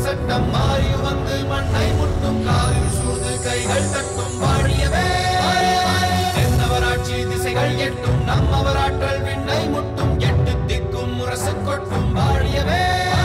சட்டம் மாறி வந்து மண்ணை முட்டும் காலில் சூழ்ந்து கைகள் தட்டும் வாழியவே தென்னவராட்சி திசைகள் எட்டும் நம்மவராற்றல் விண்ணை முட்டும் எட்டு திக்கும் முரசு கொட்டும் வாழியவே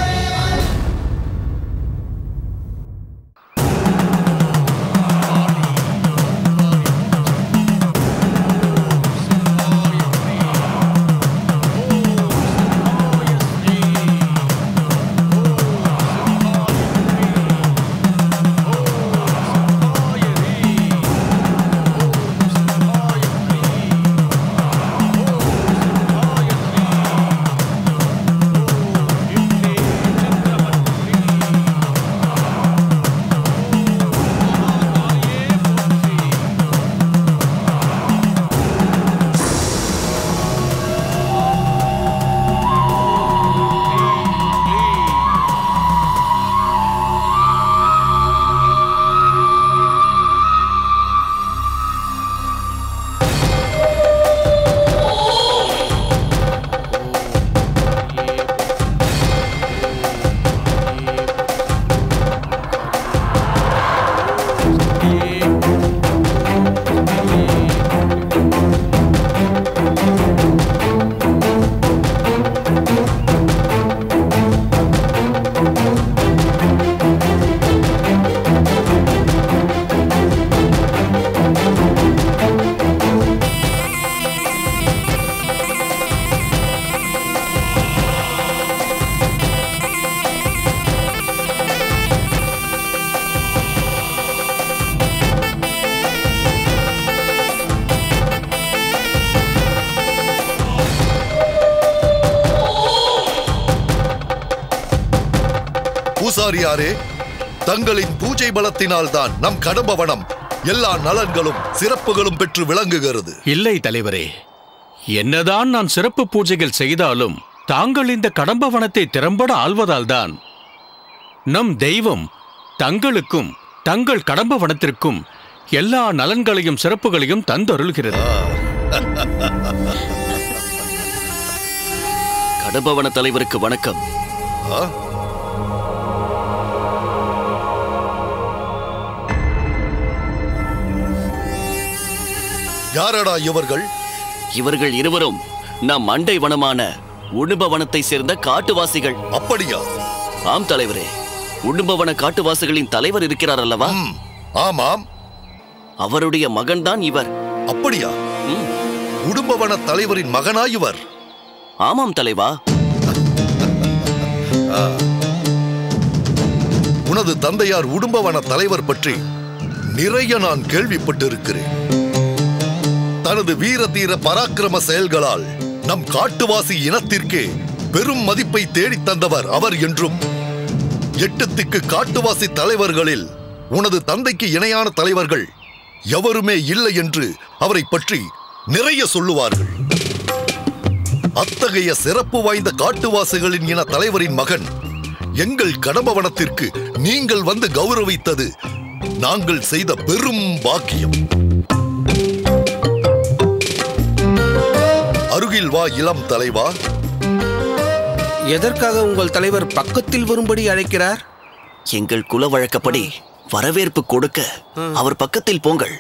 பூசாரியாரே தங்களின் பூஜை பலத்தினால் தான் நம் கடம்பவனம் எல்லா நலன்களும் சிறப்புகளும் பெற்று விளங்குகிறது இல்லை தலைவரே என்னதான் நான் சிறப்பு பூஜைகள் செய்தாலும் தாங்கள் இந்த கடம்பவனத்தை திறம்பட ஆள்வதால்தான் நம் தெய்வம் தங்களுக்கும் தங்கள் கடம்பவனத்திற்கும் எல்லா நலன்களையும் சிறப்புகளையும் தந்தருள்கிறது கடம்பவன தலைவருக்கு வணக்கம் ஆ? யாரடா இவர்கள் இவர்கள் இருவரும் நம் அண்டை வனமான உடும்ப வனத்தை சேர்ந்த காட்டுவாசிகள் அப்படியா ஆம் தலைவரே உடும்பவன காட்டுவாசிகளின் தலைவர் இருக்கிறார் அல்லவா ம், ஆமாம் அவருடைய மகன்தான் இவர் அப்படியா ம், குடும்பவன தலைவரின் மகனா இவர் ஆமாம் தலைவா உனது தந்தையார் உடும்பவன தலைவர் பற்றி நிறைய நான் கேள்விப்பட்டிருக்கிறேன் தனது வீர தீர பராக்கிரம செயல்களால் நம் காட்டுவாசி இனத்திற்கே பெரும் மதிப்பை தேடித் தந்தவர் அவர் என்றும் எட்டு திக்கு காட்டுவாசி தலைவர்களில் உனது தந்தைக்கு இணையான தலைவர்கள் எவருமே இல்லை என்று அவரை பற்றி நிறைய சொல்லுவார்கள் அத்தகைய சிறப்பு வாய்ந்த காட்டுவாசிகளின் இன தலைவரின் மகன் எங்கள் கடம்பவனத்திற்கு நீங்கள் வந்து கௌரவித்தது நாங்கள் செய்த பெரும் பாக்கியம் அருகில் வா இளம் தலைவா எதற்காக உங்கள் தலைவர் பக்கத்தில் வரும்படி அழைக்கிறார் எங்கள் குல வழக்கப்படி வரவேற்பு கொடுக்க அவர் பக்கத்தில் போங்கள்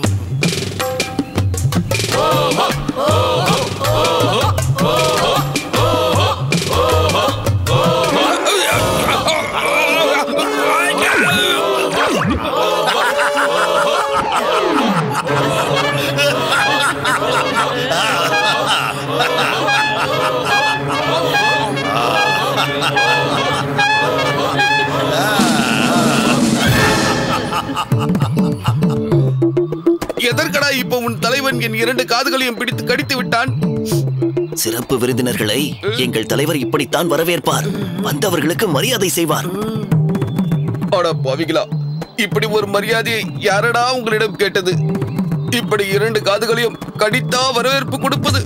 எதற்கடா இப்போ உன் தலைவன் என் இரண்டு காதுகளையும் பிடித்து கடித்து விட்டான் சிறப்பு விருந்தினர்களை எங்கள் தலைவர் இப்படித்தான் வரவேற்பார் வந்தவர்களுக்கு மரியாதை செய்வார் அட பாவிகளா இப்படி ஒரு மரியாதையை யாரடா உங்களிடம் கேட்டது இப்படி இரண்டு காதுகளையும் கடித்தா வரவேற்பு கொடுப்பது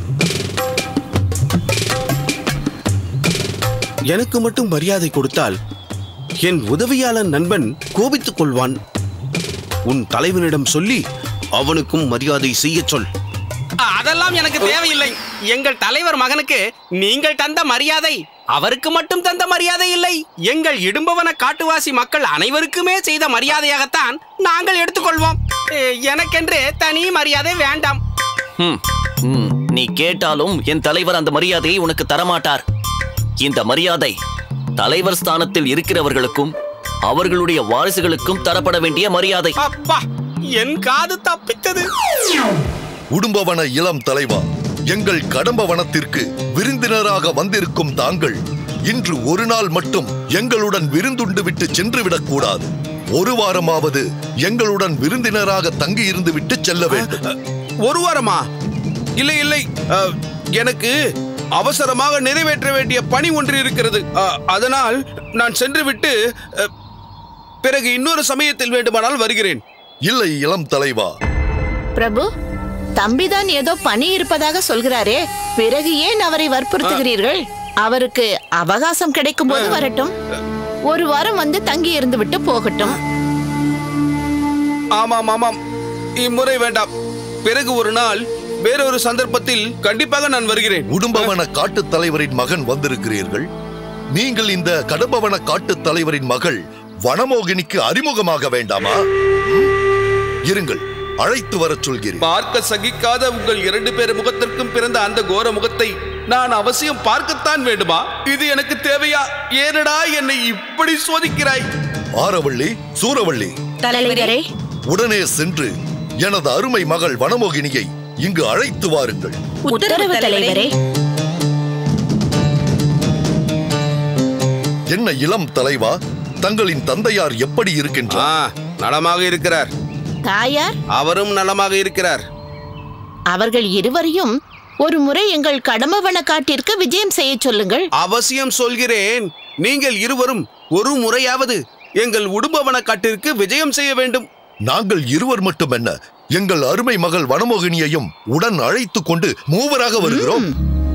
எனக்கு மட்டும் மரியாதை கொடுத்தால் என் உதவியாளர் நண்பன் கோபித்துக் கொள்வான் உன் தலைவனிடம் சொல்லி அவனுக்கும் மரியாதை செய்யச் சொல் அதெல்லாம் எனக்கு தேவையில்லை எங்கள் தலைவர் மகனுக்கு நீங்கள் தந்த மரியாதை அவருக்கு மட்டும் தந்த மரியாதை இல்லை எங்கள் இடும்பவன காட்டுவாசி மக்கள் அனைவருக்குமே செய்த மரியாதையாகத்தான் நாங்கள் எடுத்துக்கொள்வோம் எ, எனக்கென்று தனி மரியாதை வேண்டாம் ஹம், ம், நீ கேட்டாலும் என் தலைவர் அந்த மரியாதையை உனக்கு தரமாட்டார் இந்த மரியாதை தலைவர் ஸ்தானத்தில் இருக்கிறவர்களுக்கும் அவர்களுடைய வாரிசுகளுக்கும் தரப்பட வேண்டிய மரியாதை அப்பா என் காது தப்பித்தது உடும்பவன இளம் தலைவா எங்கள் கடம்ப வனத்திற்கு விருந்தினராக வந்திருக்கும் தாங்கள் இன்று ஒரு நாள் மட்டும் எங்களுடன் விருந்துண்டு விட்டு சென்று விடக்கூடாது ஒரு வாரமாவது எங்களுடன் விருந்தினராக தங்கி இருந்து விட்டு செல்ல வேண்டும் ஒரு வாரமா இல்லை இல்லை அ, எனக்கு அவசரமாக நிறைவேற்ற வேண்டிய பணி ஒன்று இருக்கிறது அ, அதனால் நான் சென்று விட்டு அ, பிறகு இன்னொரு சமயத்தில் வேண்டுமானால் வருகிறேன் இல்லை இளம் தலைவா பிரபு தம்பிதான் ஏதோ பணி இருப்பதாக சொல்கிறாரே பிறகு ஏன் அவரை வற்புறுத்துகிறீர்கள் அவருக்கு அவகாசம் கிடைக்கும் போது வரட்டும் ஒரு வாரம் வந்து தங்கி இருந்து விட்டு போகட்டும் ஆமாம் ஆமாம் இம்முறை வேண்டாம் பிறகு ஒரு நாள் வேறொரு சந்தர்ப்பத்தில் கண்டிப்பாக நான் வருகிறேன் உடும்பவன காட்டுத் தலைவரின் மகன் வந்திருக்கிறீர்கள் நீங்கள் இந்த கடம்பவன காட்டுத் தலைவரின் மகள் வனமோகினிக்கு அறிமுகமாக வேண்டாமா ம்? இருங்கள் அழைத்து வரச் சொல்கிறேன் பார்க்க சகிக்காத உங்கள் இரண்டு பேர் முகத்திற்கும் பிறந்த அந்த கோர முகத்தை நான் அவசியம் பார்க்கத்தான் வேண்டுமா இது எனக்கு தேவையா ஏனடா என்னை இப்படி சோதிக்கிறாய் ஆரவள்ளி சூரவள்ளி தலைவரே உடனே சென்று எனது அருமை மகள் வனமோகினியை இங்கு அழைத்து வாருங்கள் உத்தரவு தலைவரே என்ன இளம் தலைவா தங்களின் தந்தையார் எப்படி இருக்கின்றார் ஆ நலமாக இருக்கிறார் தாயார் அவரும் நலமாக இருக்கிறார் அவர்கள் இருவரையும் ஒரு முறை எங்கள் கடம்பவன காட்டிற்கு விஜயம் செய்ய சொல்லுங்கள் அவசியம் சொல்கிறேன் நீங்கள் இருவரும் ஒரு முறையாவது எங்கள் உடும்பவன காட்டிற்கு விஜயம் செய்ய வேண்டும் நாங்கள் இருவர் மட்டுமென்ன எங்கள் அருமை மகள் வனமோகினியையும் உடன் அழைத்துக் கொண்டு மூவராக வருகிறோம்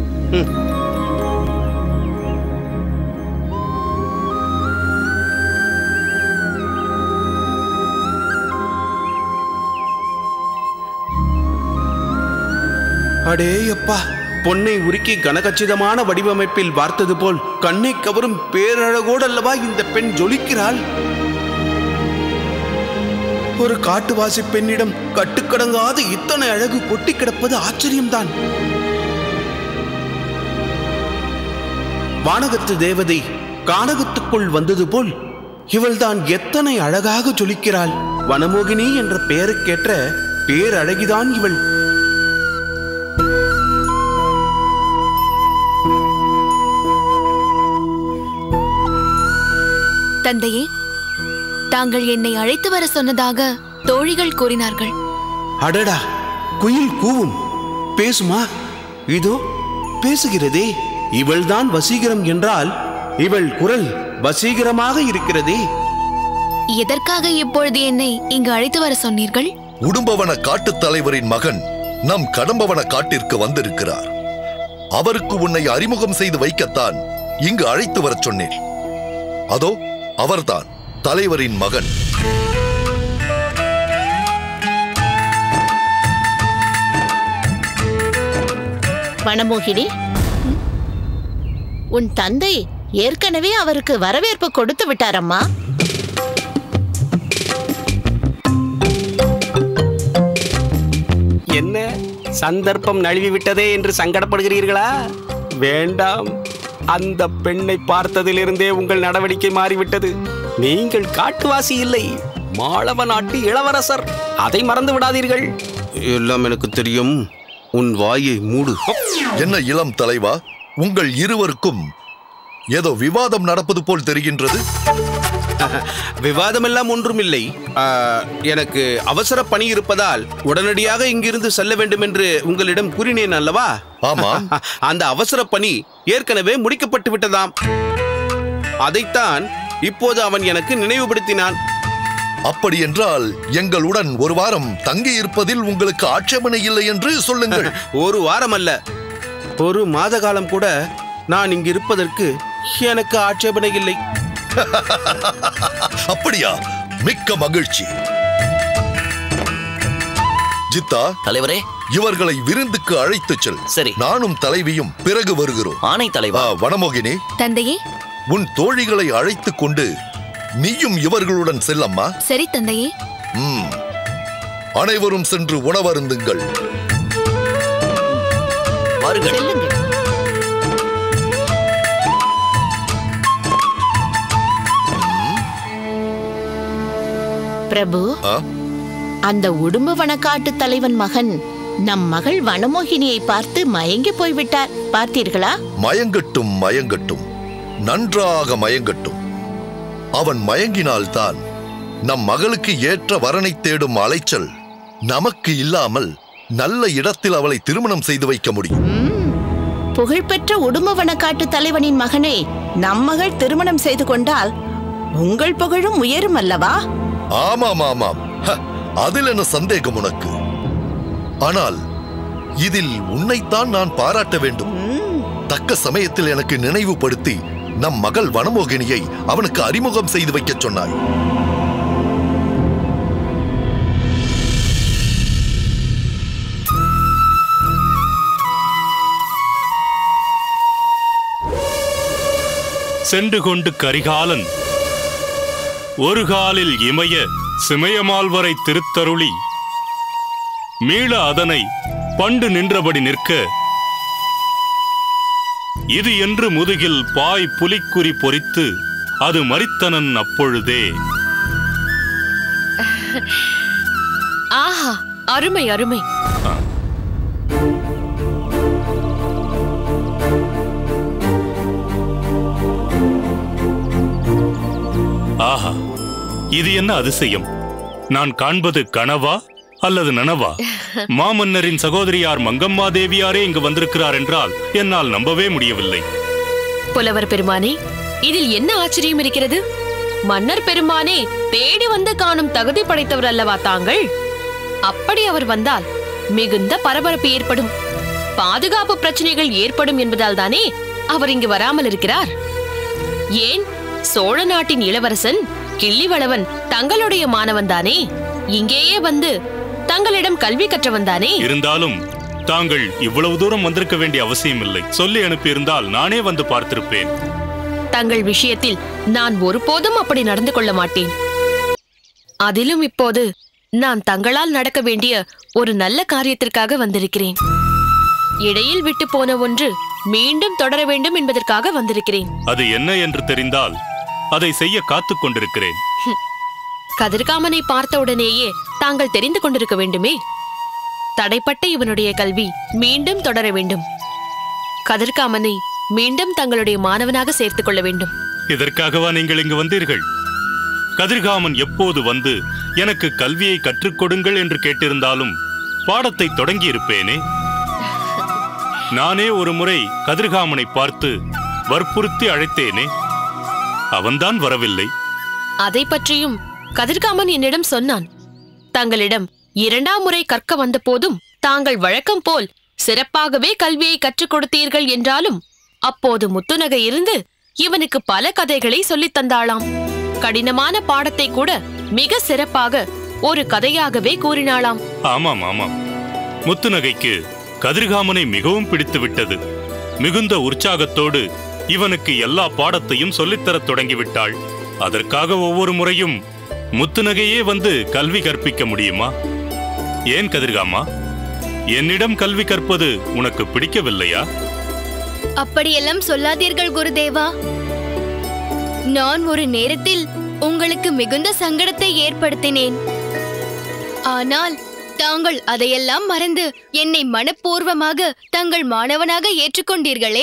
அடே அப்பா பொன்னை உருக்கி கனகச்சிதமான வடிவமைப்பில் பார்த்தது போல் கண்ணை கவரும் பேரழகோடு அல்லவா இந்த பெண் ஜொலிக்கிறாள் ஒரு காட்டுவாசி பெண்ணிடம் கட்டுக்கடங்காத இத்தனை அழகு கொட்டி கிடப்பது ஆச்சரியம்தான் வானகத்து தேவதை கானகத்துக்குள் வந்தது போல் இவள்தான் எத்தனை அழகாக ஜொலிக்கிறாள் வனமோகினி என்ற பெயருக்கேற்ற பேரழகிதான் இவள் தந்தையே தாங்கள் என்னை அழைத்து வர சொன்னதாக தோழிகள் கூறினார்கள் அடடா குயில் கூவும் பேசுமா இதோ பேசுகிறதே இவள்தான் வசீகரம் என்றால் இவள் குரல் வசீகரமாக இருக்கிறதே எதற்காக இப்பொழுது என்னை இங்கு அழைத்து வர சொன்னீர்கள் உடும்பவன காட்டுத் தலைவரின் மகன் நம் கடம்பவன காட்டிற்கு வந்திருக்கிறார் அவருக்கு உன்னை அறிமுகம் செய்து வைக்கத்தான் இங்கு அழைத்து வரச் சொன்னேன் அதோ அவர்தான் தலைவரின் மகன் வனமோகினி உன் தந்தை ஏற்கனவே அவருக்கு வரவேற்பு கொடுத்து விட்டாரம்மா என்ன சந்தர்ப்பம் நழுவி விட்டதே என்று சங்கடப்படுகிறீர்களா வேண்டாம் அந்த பெண்ணை பார்த்ததிலிருந்தே உங்கள் நடவடிக்கை மாறிவிட்டது நீங்கள் காட்டுவாசி இல்லை மாளவ நாட்டு இளவரசர் அதை மறந்து விடாதீர்கள் எல்லாம் எனக்கு தெரியும் உன் வாயை மூடு என்ன இளம் தலைவா உங்கள் இருவருக்கும் ஏதோ விவாதம் நடப்பது போல் தெரிகின்றது விவாதமெல்லாம் ஒன்றுமில்லை ஆ, எனக்கு அவசர பணி இருப்பதால் உடனடியாக இங்கிருந்து செல்ல வேண்டும் என்று உங்களிடம் கூறினேன் அல்லவா ஆமாம் அந்த அவசர பணி ஏற்கனவே முடிக்கப்பட்டு விட்டதாம் அதைத்தான் இப்போது அவன் எனக்கு நினைவுபடுத்தினான் அப்படி என்றால் எங்களுடன் ஒரு வாரம் தங்கி இருப்பதில் உங்களுக்கு ஆட்சேபனை இல்லை என்று சொல்லுங்கள் ஒரு வாரம் அல்ல ஒரு மாத காலம் கூட நான் இங்கு இருப்பதற்கு எனக்கு ஆட்சேபனை இல்லை அப்படியா மிக்க மகிழ்ச்சி ஜித்தா தலைவரே இவர்களை விருந்துக்கு அழைத்துச் செல் சரி. நானும் தலைவியும் பிறகு வருகிறோம் ஆணை தலைவா ஆ, வனமோகினி தந்தையே உன் தோழிகளை அழைத்துக் கொண்டு நீயும் இவர்களுடன் செல்லம்மா சரி தந்தையே ம். அனைவரும் சென்று உணவருந்துங்கள் வாருங்கள் செல்லுங்கள் பிரபு ஆ? அந்த உடும்பு வனக்காட்டு தலைவன் மகன் நம் மகள் வனமோகினியை பார்த்து மயங்கி போய்விட்டார் பார்த்தீர்களா மயங்கட்டும் மயங்கட்டும் நன்றாக மயங்கட்டும் அவன் மயங்கினால்தான் நம் மகளுக்கு ஏற்ற வரனை தேடும் அலைச்சல் நமக்கு இல்லாமல் நல்ல இடத்தில் அவளை திருமணம் செய்து வைக்க முடியும் புகழ்பெற்ற உடும்பு வனக்காட்டு தலைவனின் மகனை நம் மகள் திருமணம் செய்து கொண்டால் உங்கள் புகழும் உயரும் அல்லவா ஆமாம் ஆமாம் ஹ, அதில் என்ன சந்தேகம் உனக்கு ஆனால் இதில் உன்னைத்தான் நான் பாராட்ட வேண்டும் தக்க சமயத்தில் எனக்கு நினைவுபடுத்தி நம் மகள் வனமோகினியை அவனுக்கு அறிமுகம் செய்து வைக்கச் சொன்னாய் சென்று கொண்டு கரிகாலன் ஒரு காலில் இமய சிமயமால்வரை திருத்தருளி மீள அதனை பண்டு நின்றபடி நிற்க இது என்று முதுகில் பாய் புலிக்குறி பொறித்து அது மறித்தனன் அப்பொழுதே ஆஹா அருமை அருமை ஆஹா இது என்ன அதிசயம் நான் காண்பது கனவா அல்லது நனவா மாமன்னரின் சகோதரியார் மங்கம்மா தேவியாரே இங்கு வந்திருக்கிறார் என்றால் என்னால் நம்பவே முடியவில்லை புலவர் பெருமானே இதில் என்ன ஆச்சரியம் இருக்கிறது மன்னர் பெருமானே தேடி வந்து காணும் தகுதி படைத்தவர் அல்லவா தாங்கள் அப்படி அவர் வந்தால் மிகுந்த பரபரப்பு ஏற்படும் பாதுகாப்பு பிரச்சனைகள் ஏற்படும் என்பதால் தானே அவர் இங்கு வராமல் இருக்கிறார் ஏன் சோழ நாட்டின் இளவரசன் கிள்ளிவளவன் தங்களுடைய மாணவன் தானே இங்கேயே வந்து தங்களிடம் கல்வி கற்றவன் தானே இருந்தாலும் தாங்கள் இவ்வளவு தூரம் வந்திருக்க வேண்டிய அவசியமில்லை சொல்லி அனுப்பியிருந்தால் நானே வந்து பார்த்திருப்பேன் தங்கள் விஷயத்தில் நான் ஒருபோதும் அப்படி நடந்து கொள்ள மாட்டேன் அதிலும் இப்போது நான் தங்களால் நடக்க வேண்டிய ஒரு நல்ல காரியத்திற்காக வந்திருக்கிறேன் இடையில் விட்டு போன ஒன்று மீண்டும் தொடர வேண்டும் என்பதற்காக வந்திருக்கிறேன் அது என்ன என்று தெரிந்தால் அதை செய்ய காத்துக் கொண்டிருக்கிறேன் கதிர்காமனை பார்த்தவுடனேயே தாங்கள் தெரிந்து கொண்டிருக்க வேண்டுமே தடைப்பட்ட இவனுடைய கல்வி மீண்டும் தொடர வேண்டும் கதிர்காமனை மீண்டும் தங்களுடைய மாணவனாக சேர்த்துக் கொள்ள வேண்டும் இதற்காகவா நீங்கள் இங்கு வந்தீர்கள் கதிர்காமன் எப்போது வந்து எனக்கு கல்வியை கற்றுக் கொடுங்கள் என்று கேட்டிருந்தாலும் பாடத்தை தொடங்கியிருப்பேனே நானே ஒரு முறை கதிர்காமனை பார்த்து வற்புறுத்தி அழைத்தேனே அவன்தான் வரவில்லை அதை பற்றியும் கதிர்காமன் என்னிடம் சொன்னான் தங்களிடம் இரண்டாம் முறை கற்க வந்த போதும் தாங்கள் வழக்கம் போல் சிறப்பாகவே கல்வியை கற்றுக் கொடுத்தீர்கள் என்றாலும் அப்போது முத்துநகை இருந்து இவனுக்கு பல கதைகளை சொல்லித் தந்தாளாம் கடினமான பாடத்தை கூட மிக சிறப்பாக ஒரு கதையாகவே கூறினாளாம் ஆமாம் ஆமாம் முத்துநகைக்கு கதிர்காமனை மிகவும் பிடித்து விட்டது மிகுந்த உற்சாகத்தோடு இவனுக்கு எல்லா பாடத்தையும் சொல்லித்தரத் தொடங்கிவிட்டாள் அதற்காக ஒவ்வொரு முறையும் முத்துநகையே வந்து கல்வி கற்பிக்க முடியுமா ஏன் கதிர்காமா என்னிடம் கல்வி கற்பது உனக்கு பிடிக்கவில்லையா அப்படியெல்லாம் சொல்லாதீர்கள் குருதேவா நான் ஒரு நேரத்தில் உங்களுக்கு மிகுந்த சங்கடத்தை ஏற்படுத்தினேன் ஆனால் தாங்கள் அதையெல்லாம் மறந்து என்னை மனப்பூர்வமாக தங்கள் மாணவனாக ஏற்றுக்கொண்டீர்களே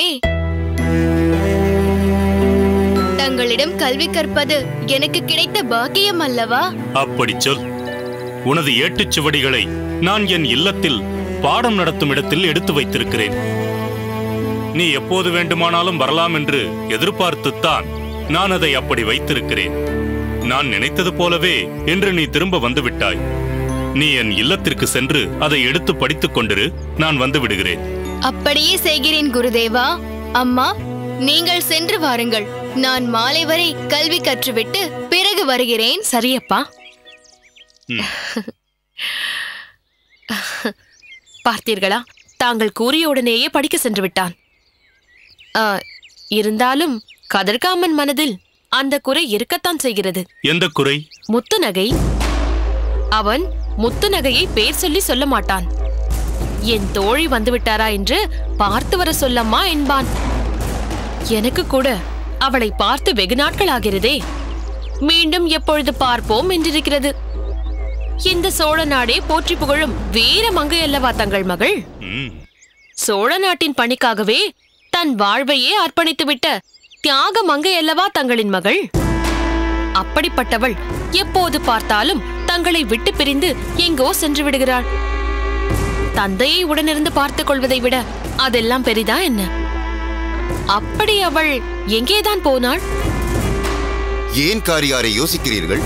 தங்களிடம் கல்வி கற்பது எனக்கு கிடைத்த பாக்கியம் அல்லவா அப்படி சொல் உனது ஏட்டுச் சுவடிகளை நான் என் இல்லத்தில் பாடம் நடத்தும் இடத்தில் எடுத்து வைத்திருக்கிறேன் நீ எப்போது வேண்டுமானாலும் வரலாம் என்று எதிர்பார்த்துத்தான் நான் அதை அப்படி வைத்திருக்கிறேன் நான் நினைத்தது போலவே இன்று நீ திரும்ப வந்து விட்டாய் நீ என் இல்லத்திற்கு சென்று அதை எடுத்து படித்துக் கொண்டிரு நான் வந்து விடுகிறேன் அப்படியே செய்கிறேன் குருதேவா அம்மா நீங்கள் சென்று வாருங்கள் நான் மாலை வரை கல்வி கற்றுவிட்டு பிறகு வருகிறேன் சரியப்பா ம். பார்த்தீர்களா தாங்கள் கூறிய உடனேயே படிக்க சென்று விட்டான் ஆ, இருந்தாலும் கதிர்காமன் மனதில் அந்த குறை இருக்கத்தான் செய்கிறது எந்த குறை முத்துநகை அவன் முத்துநகையை பேர் சொல்லி சொல்ல மாட்டான் என் தோழி வந்துவிட்டாரா என்று பார்த்து வர சொல்லம்மா என்பான் எனக்கு கூட அவளை பார்த்து வெகு நாட்கள் ஆகிறதே மீண்டும் எப்பொழுது பார்ப்போம் என்றிருக்கிறது இந்த சோழ நாடே போற்றி புகழும் வீர மங்கை அல்லவா தங்கள் மகள் ம், சோழ நாட்டின் பணிக்காகவே தன் வாழ்வையே அர்ப்பணித்துவிட்ட தியாக மங்கை அல்லவா தங்களின் மகள் அப்படிப்பட்டவள் எப்போது பார்த்தாலும் தங்களை விட்டு பிரிந்து எங்கோ சென்று விடுகிறாள் தந்தையை உடனிருந்து பார்த்துக் கொள்வதை விட அதெல்லாம் பெரிதா என்ன அப்படி அவள் எங்கேதான் போனாள் ஏன் காரியாரை யோசிக்கிறீர்கள்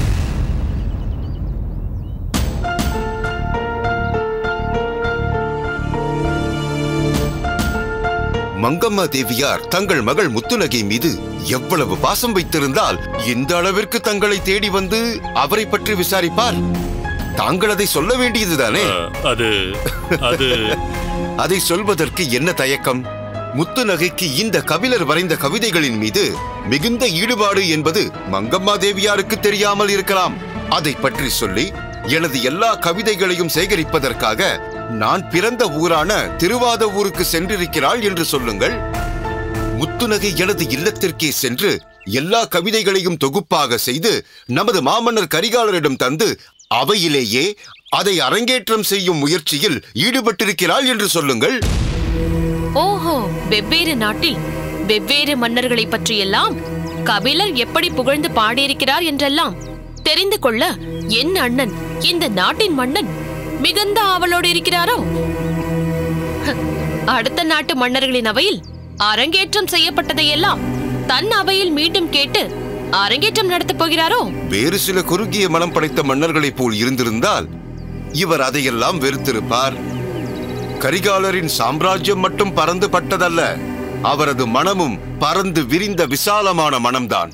மங்கம்மா தேவியார் தங்கள் மகள் முத்துநகை மீது எவ்வளவு பாசம் வைத்திருந்தால் இந்த அளவிற்கு தங்களை தேடி வந்து அவரை பற்றி விசாரிப்பார் தாங்கள் அதை சொல்ல வேண்டியதுதானே அ, அது அது அதை சொல்வதற்கு என்ன தயக்கம் முத்து நகைக்கு இந்த கபிலர் வரைந்த கவிதைகளின் மீது மிகுந்த ஈடுபாடு என்பது மங்கம்மா தேவியாருக்கு தெரியாமல் இருக்கலாம் அதை பற்றி சொல்லி எனது எல்லா கவிதைகளையும் சேகரிப்பதற்காக நான் பிறந்த ஊரான திருவாத ஊருக்கு சென்றிருக்கிறாள் என்று சொல்லுங்கள் முத்துநகை எனது இல்லத்திற்கே சென்று எல்லா கவிதைகளையும் தொகுப்பாக செய்து நமது மாமன்னர் கரிகாலரிடம் தந்து அவையிலேயே அதை அரங்கேற்றம் செய்யும் முயற்சியில் ஈடுபட்டிருக்கிறாள் என்று சொல்லுங்கள் ஓஹோ வெவ்வேறு நாட்டில் வெவ்வேறு மன்னர்களை பற்றியெல்லாம் கபிலர் எப்படி புகழ்ந்து பாடியிருக்கிறார் என்றெல்லாம் தெரிந்து கொள்ள என் அண்ணன் இந்த நாட்டின் மன்னன் மிகுந்த ஆவலோடு இருக்கிறாரோ ஹ, அடுத்த நாட்டு மன்னர்களின் அவையில் அரங்கேற்றம் செய்யப்பட்டதையெல்லாம் தன் அவையில் மீண்டும் கேட்டு அரங்கேற்றம் நடத்தப் போகிறாரோ வேறு சில குறுகிய மனம் படைத்த மன்னர்களைப் போல் இருந்திருந்தால் இவர் அதையெல்லாம் வெறுத்திருப்பார் கரிகாலரின் சாம்ராஜ்யம் மட்டும் பறந்து பட்டதல்ல அவரது மனமும் பறந்து விரிந்த விசாலமான மனம்தான்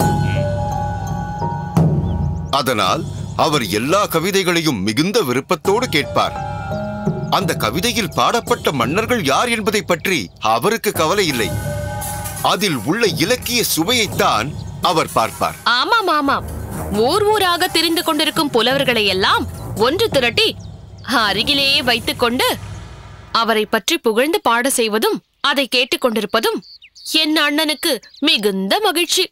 அதனால் அவர் எல்லா கவிதைகளையும் மிகுந்த விருப்பத்தோடு கேட்பார் அந்த கவிதையில் பாடப்பட்ட மன்னர்கள் யார் என்பதை பற்றி அவருக்கு கவலை இல்லை அதில் உள்ள இலக்கிய சுவையைத்தான் அவர் பார்ப்பார் ஆமாம் ஆமாம் ஊர் ஊராக தெரிந்து கொண்டிருக்கும் புலவர்களை எல்லாம் ஒன்று திரட்டி அருகிலேயே வைத்துக் கொண்டு அவரை பற்றி புகழ்ந்து பாட செய்வதும் அதை கேட்டுக்கொண்டிருப்பதும் என் அண்ணனுக்கு மிகுந்த மகிழ்ச்சி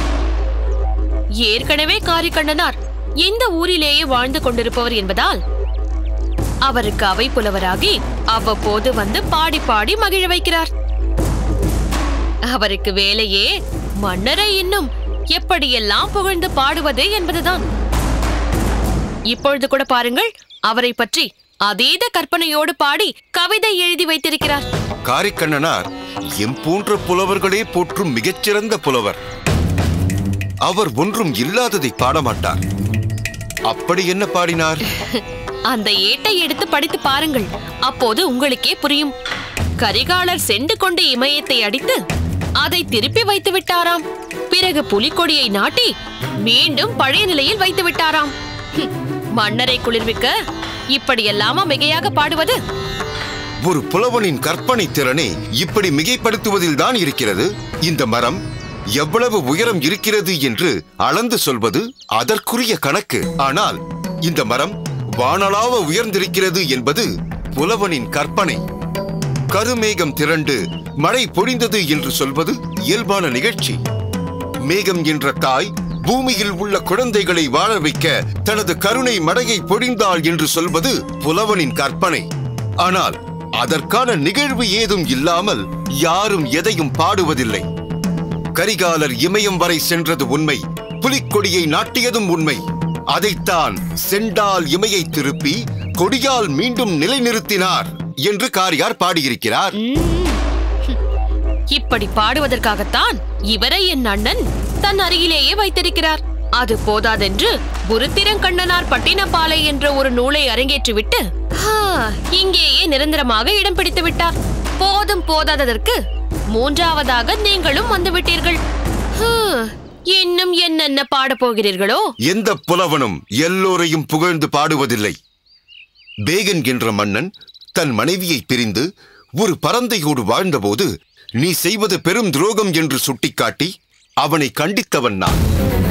ஏற்கனவே காரிக்கண்ணனார் இந்த ஊரிலேயே வாழ்ந்து கொண்டிருப்பவர் என்பதால் அவருக்கு அவை புலவராகி அவ்வப்போது வந்து பாடி பாடி மகிழ வைக்கிறார் அவருக்கு வேலையே மன்னரை இன்னும் எப்படியெல்லாம் புகழ்ந்து பாடுவது என்பதுதான் இப்பொழுது கூட பாருங்கள் அவரை பற்றி அதீத கற்பனையோடு பாடி கவிதை எழுதி வைத்திருக்கிறார் காரிக்கண்ணனார் எம் போன்ற புலவர்களே போற்றும் மிகச்சிறந்த புலவர் அவர் ஒன்றும் இல்லாததை பாடமாட்டார் அப்படி என்ன பாடினார் அந்த ஏட்டை எடுத்து படித்து பாருங்கள் அப்போது உங்களுக்கே புரியும் கரிகாலர் சென்று கொண்ட இமயத்தை அடித்து அதை திருப்பி வைத்து விட்டாராம் பிறகு புலிக்கொடியை நாட்டி மீண்டும் பழைய நிலையில் வைத்து விட்டாராம் ஹும், மன்னரை குளிர்விக்க இப்படியெல்லாமா மிகையாக பாடுவது ஒரு புலவனின் கற்பனை திறனை இப்படி மிகைப்படுத்துவதில் தான் இருக்கிறது இந்த மரம் எவ்வளவு உயரம் இருக்கிறது என்று அளந்து சொல்வது அதற்குரிய கணக்கு ஆனால் இந்த மரம் வானளாவ உயர்ந்திருக்கிறது என்பது புலவனின் கற்பனை கருமேகம் திரண்டு மழை பொழிந்தது என்று சொல்வது இயல்பான நிகழ்ச்சி மேகம் என்ற தாய் பூமியில் உள்ள குழந்தைகளை வாழ வைக்க தனது கருணை மடையை பொழிந்தாள் என்று சொல்வது புலவனின் கற்பனை ஆனால் அதற்கான நிகழ்வு ஏதும் இல்லாமல் யாரும் எதையும் பாடுவதில்லை கரிகாலர் இமயம் வரை சென்றது உண்மை புலிக்கொடியை நாட்டியதும் உண்மை அதைத்தான் செண்டால் இமையை திருப்பி கொடியால் மீண்டும் நிலைநிறுத்தினார் என்று காரியார் பாடியிருக்கிறார் இப்படி பாடுவதற்காகத்தான் இவரை என் அண்ணன் தன் அருகிலேயே வைத்திருக்கிறார் அது போதாதென்று புருத்திரங்கண்ணனார் பட்டினப்பாலை என்ற ஒரு நூலை அரங்கேற்றிவிட்டு ஹா, இங்கேயே நிரந்தரமாக இடம் பிடித்து விட்டார் போதும் போதாததற்கு மூன்றாவதாக நீங்களும் வந்து விட்டீர்கள் ஹம், இன்னும் என்னென்ன பாடப் போகிறீர்களோ எந்த புலவனும் எல்லோரையும் புகழ்ந்து பாடுவதில்லை பேகன் என்ற மன்னன் தன் மனைவியை பிரிந்து ஒரு பரந்தையோடு வாழ்ந்தபோது நீ செய்வது பெரும் துரோகம் என்று சுட்டிக்காட்டி அவனை கண்டித்தவன் நான்